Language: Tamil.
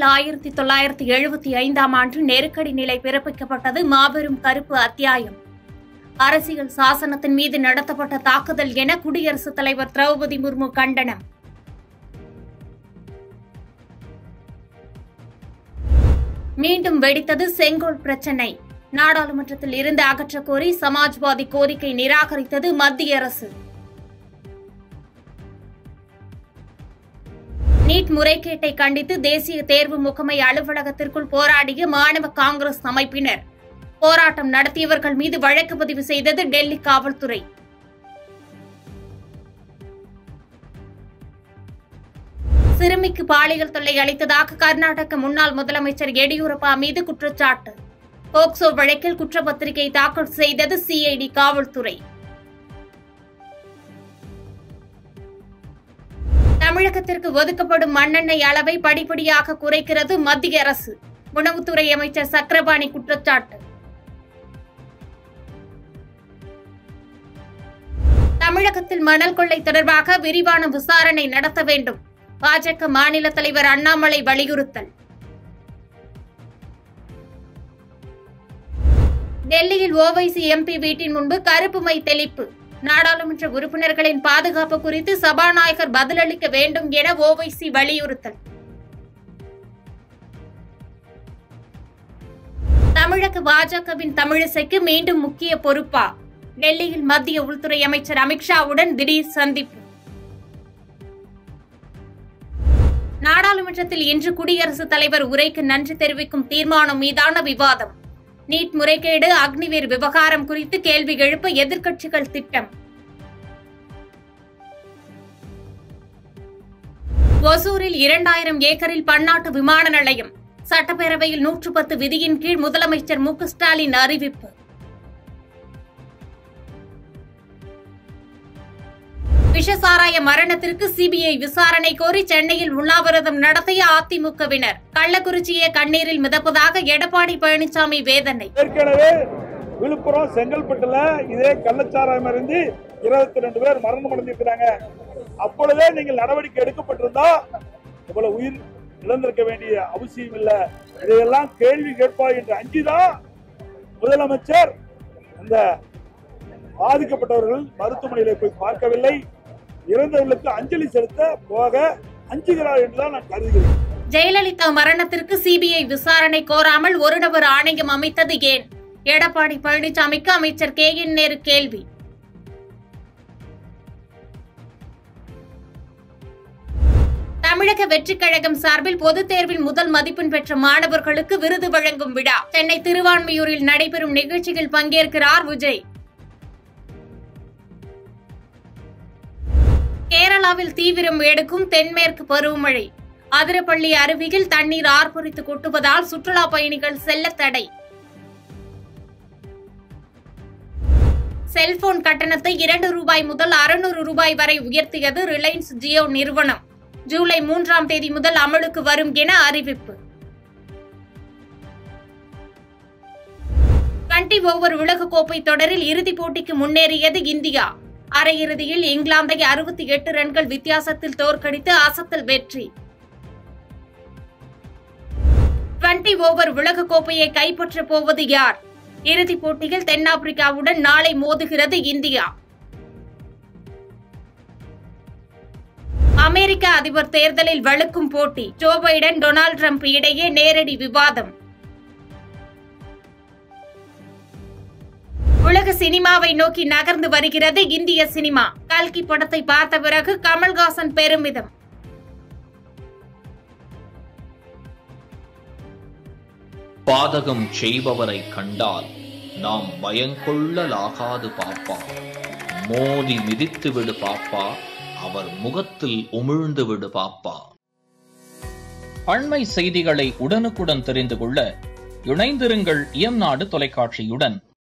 நாட்டில் ஆயிரத்தி தொள்ளாயிரத்தி எழுபத்தி ஐந்தாம் ஆண்டு நெருக்கடி நிலை பிறப்பிக்கப்பட்டது மாபெரும் கருப்பு அத்தியாயம் அரசியல் சாசனத்தின் மீது நடத்தப்பட்ட தாக்குதல் என குடியரசுத் தலைவர் திரௌபதி முர்மு கண்டனம் மீண்டும் வெடித்தது செங்கோல் பிரச்சினை நாடாளுமன்றத்தில் இருந்து அகற்றக் கோரி சமாஜ்வாதி கோரிக்கை நிராகரித்தது மத்திய அரசு நீட் முறைகேட்டை கண்டித்து தேசிய தேர்வு முகமை அலுவலகத்திற்குள் போராடிய மாணவ காங்கிரஸ் அமைப்பினர் போராட்டம் நடத்தியவர்கள் மீது வழக்கு பதிவு செய்தது டெல்லி காவல்துறை சிறுமிக்கு பாலியல் தொல்லை அளித்ததாக கர்நாடக முன்னாள் முதலமைச்சர் எடியூரப்பா மீது குற்றச்சாட்டு போக்சோ வழக்கில் குற்றப்பத்திரிகை தாக்கல் செய்தது சிஐடி காவல்துறை தமிழகத்திற்கு ஒதுக்கப்படும் மண்ணெண்ணெய் அளவை படிப்படியாக குறைக்கிறது மத்திய அரசு உணவுத்துறை அமைச்சர் சக்கரபாணி குற்றச்சாட்டு தமிழகத்தில் மணல் கொள்ளை தொடர்பாக விரிவான விசாரணை நடத்த வேண்டும் பாஜக மாநில தலைவர் அண்ணாமலை வலியுறுத்தல் டெல்லியில் ஓவைசி எம்பி வீட்டின் முன்பு கருப்பு மை தெளிப்பு நாடாளுமன்ற உறுப்பினர்களின் பாதுகாப்பு குறித்து சபாநாயகர் பதிலளிக்க வேண்டும் என ஓவைசி வலியுறுத்தல் தமிழக பாஜகவின் தமிழிசைக்கு மீண்டும் முக்கிய பொறுப்பா டெல்லியில் மத்திய உள்துறை அமைச்சர் அமித்ஷாவுடன் திடீர் சந்திப்பு நாடாளுமன்றத்தில் இன்று குடியரசுத் தலைவர் உரைக்கு நன்றி தெரிவிக்கும் தீர்மானம் மீதான விவாதம் நீட் முறைகேடு அக்னிவீர் விவகாரம் குறித்து கேள்வி எழுப்ப எதிர்க்கட்சிகள் திட்டம் ஒசூரில் இரண்டாயிரம் ஏக்கரில் பன்னாட்டு விமான நிலையம் சட்டப்பேரவையில் நூற்று பத்து விதியின் கீழ் முதலமைச்சர் மு க ஸ்டாலின் அறிவிப்பு விஷசாராய மரணத்திற்கு சிபிஐ விசாரணை கோரி சென்னையில் உண்ணாவிரதம் நடத்திய அதிமுகவினர் கள்ளக்குறிச்சியை கண்ணீரில் மிதப்பதாக எடப்பாடி பழனிசாமி வேதனை ஏற்கனவே விழுப்புரம் செங்கல்பட்டுல இதே கள்ளச்சாராயம் இருந்து இருபத்தி ரெண்டு பேர் மரணம் அடைஞ்சிருக்கிறாங்க அப்பொழுதே நீங்கள் நடவடிக்கை எடுக்கப்பட்டிருந்தா இவ்வளவு உயிர் இழந்திருக்க வேண்டிய அவசியம் இல்ல இதையெல்லாம் கேள்வி கேட்பாய் என்று அஞ்சுதான் முதலமைச்சர் அந்த பாதிக்கப்பட்டவர்கள் மருத்துவமனையில போய் பார்க்கவில்லை இறந்தவர்களுக்கு அஞ்சலி செலுத்த போக அஞ்சுகிறார் என்றுதான் நான் கருதுகிறேன் ஜெயலலிதா மரணத்திற்கு சிபிஐ விசாரணை கோராமல் ஒரு நபர் ஆணையம் அமைத்தது ஏன் எடப்பாடி பழனிசாமிக்கு அமைச்சர் கே என் நேரு கேள்வி தமிழக வெற்றிக் கழகம் சார்பில் பொதுத் தேர்வில் முதல் மதிப்பெண் பெற்ற மாணவர்களுக்கு விருது வழங்கும் விழா சென்னை திருவான்மியூரில் நடைபெறும் நிகழ்ச்சியில் பங்கேற்கிறார் விஜய் கேரளாவில் தீவிரம் எடுக்கும் தென்மேற்கு பருவமழை அதிரப்பள்ளி அருவியில் தண்ணீர் ஆர்ப்பரித்து கொட்டுவதால் சுற்றுலா பயணிகள் செல்ல தடை செல்போன் கட்டணத்தை இரண்டு ரூபாய் முதல் அறுநூறு ரூபாய் வரை உயர்த்தியது ரிலையன்ஸ் ஜியோ நிறுவனம் ஜூலை மூன்றாம் தேதி முதல் அமலுக்கு வரும் என அறிவிப்பு டுவெண்டி ஓவர் உலகக்கோப்பை தொடரில் இறுதிப் போட்டிக்கு முன்னேறியது இந்தியா அரையிறுதியில் இங்கிலாந்தை அறுபத்தி எட்டு ரன்கள் வித்தியாசத்தில் தோற்கடித்து அசத்தல் வெற்றி டுவெண்டி ஓவர் உலகக்கோப்பையை கைப்பற்றப் போவது யார் இறுதிப் போட்டியில் தென்னாப்பிரிக்காவுடன் நாளை மோதுகிறது இந்தியா அமெரிக்க அதிபர் தேர்தலில் வலுக்கும் போட்டி ஜோ பைடன் டொனால்டு டிரம்ப் இடையே நேரடி விவாதம் உலக சினிமாவை நோக்கி நகர்ந்து வருகிறது இந்திய சினிமா கல்கி படத்தை பார்த்த பிறகு கமல்ஹாசன் பெருமிதம் பாதகம் செய்பவரை கண்டால் நாம் பயங்கொள்ளலாகாது பாப்பா மோதி மிதித்து விடு பாப்பா அவர் முகத்தில் உமிழ்ந்து விடு பாப்பா அண்மை செய்திகளை உடனுக்குடன் தெரிந்து கொள்ள இணைந்திருங்கள் இயம்நாடு தொலைக்காட்சியுடன்